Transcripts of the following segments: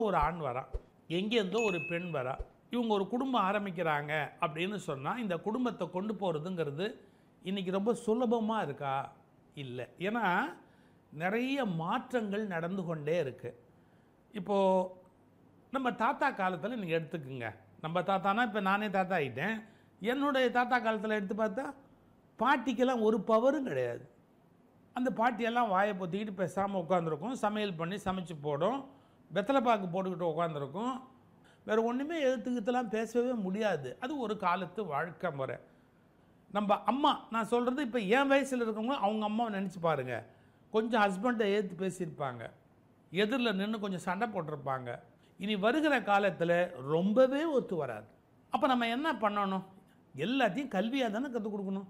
ஒரு ஆண் வரான் எங்கேருந்தோ ஒரு பெண் வரா இவங்க ஒரு குடும்பம் ஆரம்பிக்கிறாங்க அப்படின்னு சொன்னால் இந்த குடும்பத்தை கொண்டு போகிறதுங்கிறது இன்றைக்கி ரொம்ப சுலபமாக இருக்கா இல்லை ஏன்னா நிறைய மாற்றங்கள் நடந்து கொண்டே இருக்குது இப்போது நம்ம தாத்தா காலத்தில் நீங்கள் எடுத்துக்குங்க நம்ம தாத்தானா இப்போ நானே தாத்தா ஆகிட்டேன் என்னுடைய தாத்தா காலத்தில் எடுத்து பார்த்தா பாட்டிக்கெல்லாம் ஒரு பவரும் கிடையாது அந்த பாட்டியெல்லாம் வாயை பொத்திக்கிட்டு பேசாமல் உட்காந்துருக்கும் சமையல் பண்ணி சமைச்சு போடும் வெத்தலை பாக்கு போட்டுக்கிட்டு உட்காந்துருக்கும் வேறு ஒன்றுமே எழுத்துக்கிட்டலாம் பேசவே முடியாது அது ஒரு காலத்து வாழ்க்கை முறை நம்ம அம்மா நான் சொல்கிறது இப்போ என் வயசில் இருக்கவங்க அவங்க அம்மாவை நினச்சி பாருங்கள் கொஞ்சம் ஹஸ்பண்டை ஏற்று பேசியிருப்பாங்க எதிரில் நின்று கொஞ்சம் சண்டை போட்டிருப்பாங்க இனி வருகிற காலத்தில் ரொம்பவே ஒத்து வராது அப்போ நம்ம என்ன பண்ணணும் எல்லாத்தையும் கல்வியாக தானே கற்றுக் கொடுக்கணும்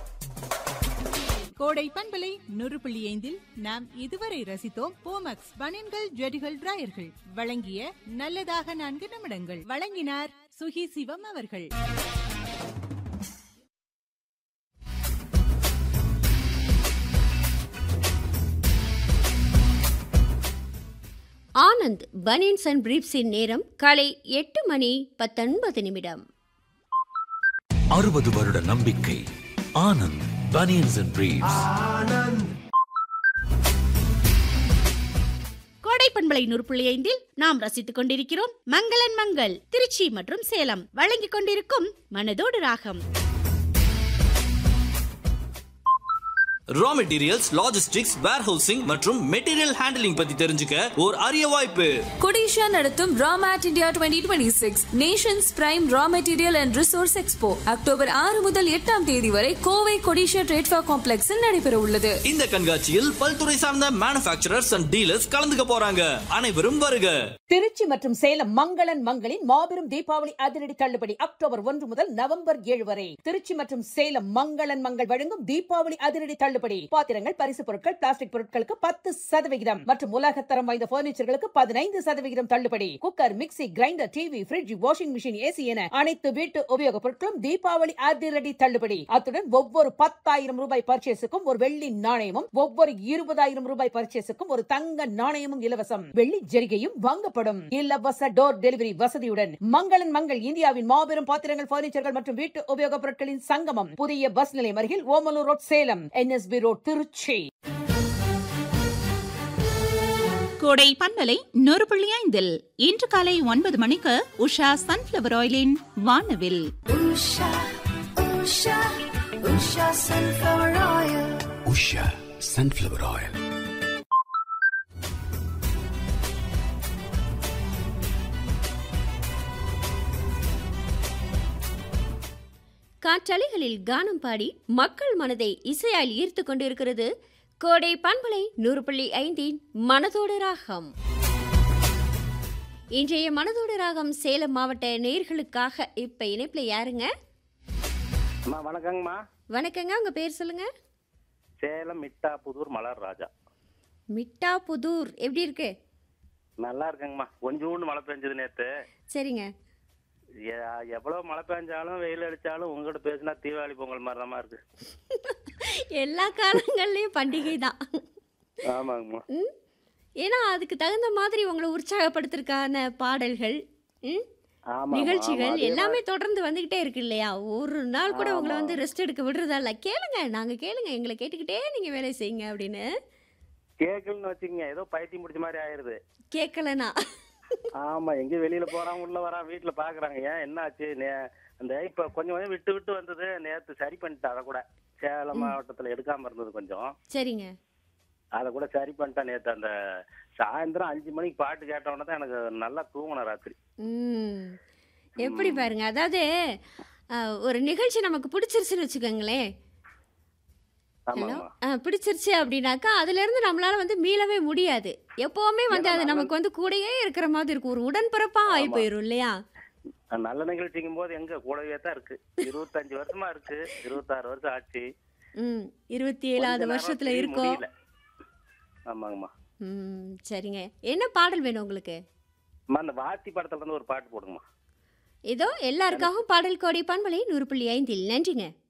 கோடை பண்பலை நூறு புள்ளி ஐந்தில் நாம் இதுவரை ரசித்தோம் போமக்ஸ் பனியன்கள் ஜெடிகள் டிராயர்கள் வழங்கிய நல்லதாக நான்கு நிமிடங்கள் வழங்கினார் சுகி சிவம் அவர்கள் ஆனந்த் பனியன்ஸ் அண்ட் பிரீப்ஸின் நேரம் காலை எட்டு மணி பத்தொன்பது நிமிடம் அறுபது வருட நம்பிக்கை ஆனந்த் பனியன்ஸ் அண்ட் பிரீவ்ஸ் கோடை பண்பலை நூறு புள்ளி ஐந்தில் நாம் ரசித்துக் கொண்டிருக்கிறோம் மங்களன் மங்கள் திருச்சி மற்றும் சேலம் வழங்கிக் கொண்டிருக்கும் மனதோடு ராகம் ரா மெட்டீரியல்ஸ் லாஜிஸ்டிக்ஸ் வேர்ஹவுசிங் மற்றும் மெட்டீரியல் ஹேண்டலிங் பத்தி தெரிஞ்சுக்க ஒரு அரிய வாய்ப்பு கொடிஷா நடத்தும் Ramet India twenty twenty six nations prime raw material and resource expo October ஆறு முதல் எட்டாம் தேதி வரை கோவை கொடிஷா ட்ரேட்ஃபா காம்ப்ளெக்ஸில் நடைபெற உள்ளது இந்த கண்காட்சியில் பல்துறை சார்ந்த மேனுஃபேக்சரர்ஸ் அண்ட் டீலர்ஸ் கலந்துக்க போறாங்க அனைவரும் வருக திருச்சி மற்றும் சேலம் மங்களன் மங்களின் மாபெரும் தீபாவளி அதிரடி தள்ளுபடி அக்டோபர் ஒன்று முதல் நவம்பர் ஏழு வரை திருச்சி மற்றும் சேலம் மங்களன் மங்கள் வழங்கும் தீபாவளி அதிரடி தள்ளுபடி பாத்திரங்கள் பரிசு பொருட்கள் பிளாஸ்டிக் பொருட்களுக்கு பத்து சதவிகிதம் மற்றும் உலகத்தரம் வாய்ந்த பர்னிச்சர்களுக்கு பதினைந்து சதவிகிதம் தள்ளுபடி cooker mixie grinder TV fridge washing machine AC என அனைத்து வீட்டு உபயோகப் பொருட்களும் தீபாவளி அதிரடி தள்ளுபடி அத்துடன் ஒவ்வொரு பத்தாயிரம் ரூபாய் பர்ச்சேஸுக்கும் ஒரு வெள்ளி நாணயமும் ஒவ்வொரு இருபதாயிரம் ரூபாய் பர்ச்சேஸுக்கும் ஒரு தங்க நாணயமும் இலவசம் வெள்ளி ஜெரிகையும் வாங்கப்படும் இலவச டோர் டெலிவரி வசதியுடன் மங்களன் மங்கள் இந்தியாவின் மாபெரும் பாத்திரங்கள் பர்னிச்சர்கள் மற்றும் வீட்டு உபயோகப் பொருட்களின் சங்கமம் புதிய பஸ் நிலையம் அருகில் Omalur road Salem NSB road Trichy Kodai பண்பலை நூறு புள்ளி ஐந்தில் இன்று காலை ஒன்பது மணிக்கு உஷா சன்ஃபிளவர் ஆயிலின் வானவில் உஷா சன்ஃப்ளவர் ஆயில் காற்றலைகளில் கானம் பாடி மக்கள் மனதை இசையால் ஈர்த்து கொண்டிருக்கிறது கோடை பண்பலை நூறு புள்ளி ஐந்தின் மனதோடு ராகம் இன்றைய மனதோடு ராகம் சேலம் மாவட்ட நேர்களுக்காக இப்ப இணைப்புல யாருங்க அம்மா வணக்கங்கம்மா வணக்கங்க உங்க பேர் சொல்லுங்க சேலம் மிட்டா புதூர் மலர் ராஜா மிட்டா புதூர் எப்படி இருக்கு நல்லா இருக்கேங்கம்மா கொஞ்சோண்டு மழை பெஞ்சது நேத்து சரிங்க எ- எவ்வளவு மழை பெஞ்சாலும் வெயில் அடிச்சாலும் உங்ககிட்ட பேசினா தீபாவளி பொங்கல் மாதிரி தான் இருக்கு எல்லா காலங்கள்லயும் பண்டிகை தான் ஆமாங்கம்மா ம்? ஏன்னா அதுக்கு தகுந்த மாதிரி உங்களை உற்சாகப்படுத்துறதுக்கான பாடல்கள் ம்? ஆமா நிகழ்ச்சிகள் எல்லாமே தொடர்ந்து வந்துகிட்டே இருக்கு இல்லையா ஒரு நாள் கூட உங்களை வந்து ரெஸ்ட் எடுக்க விடுறதா இல்ல கேளுங்க நாங்க கேளுங்க எங்களை கேட்டுக்கிட்டே நீங்க வேலை செய்யுங்க அப்படின்னு கேக்கலன்னு வச்சுக்கங்க ஏதோ பைத்தியம் முடிச்ச மாதிரி ஆயிருது கேட்கலனா ஆமா எங்க வெளியில போறான் உள்ள வரான் வீட்டுல பாக்குறாங்க ஏன் என்ன ஆச்சு நே- அந்த இப்ப கொஞ்சம் கொஞ்சம் விட்டு விட்டு வந்தது நேத்து சரி பண்ணிட்டேன் அதை கூட சேலம் மாவட்டத்துல எடுக்காம இருந்தது கொஞ்சம் சரிங்க அதை கூட சரி பண்ணிட்டேன் நேத்து அந்த சாயந்தரம் அஞ்சு மணிக்கு பாட்டு கேட்ட உடனே தான் எனக்கு நல்லா தூங்கினேன் ராத்திரி ம் எப்படி பாருங்க அதாவது அஹ், ஒரு நிகழ்ச்சி நமக்கு பிடிச்சிருச்சுன்னு வச்சுக்கோங்களேன் ஹலோ ஆமாம்மா பிடிச்சிருச்சு அப்படின்னாக்கா அதுல இருந்து நம்மளால வந்து மீளவே முடியாது எப்பவுமே வந்து அது நமக்கு வந்து கூடயே இருக்கிற மாதிரி இருக்கும் ஒரு உடன்பிறப்பா ஆகி ஆமா. போயிரும் இல்லையா நல்ல நிகழ்ச்சிக்கும் போது எங்க கூடவே தான் இருக்கு இருபத்தஞ்சு வருஷமா இருக்கு இருபத்தாறு வருஷம் ஆச்சு ம் இருபத்தி ஏழாவது கொஞ்ச நேரம் வருஷத்துல free இருக்கோம் முடியல. ஆமாங்கம்மா ம் சரிங்க என்ன பாடல் வேணும் உங்களுக்கு அம்மா, அந்த வாத்தி படத்துல இருந்து ஒரு பாட்டு போடுங்கம்மா ஏதோ எல்லாருக்காகவும் பாடல் கோடி பண்பலை நூறு புள்ளி ஐந்தில் நன்றிங்க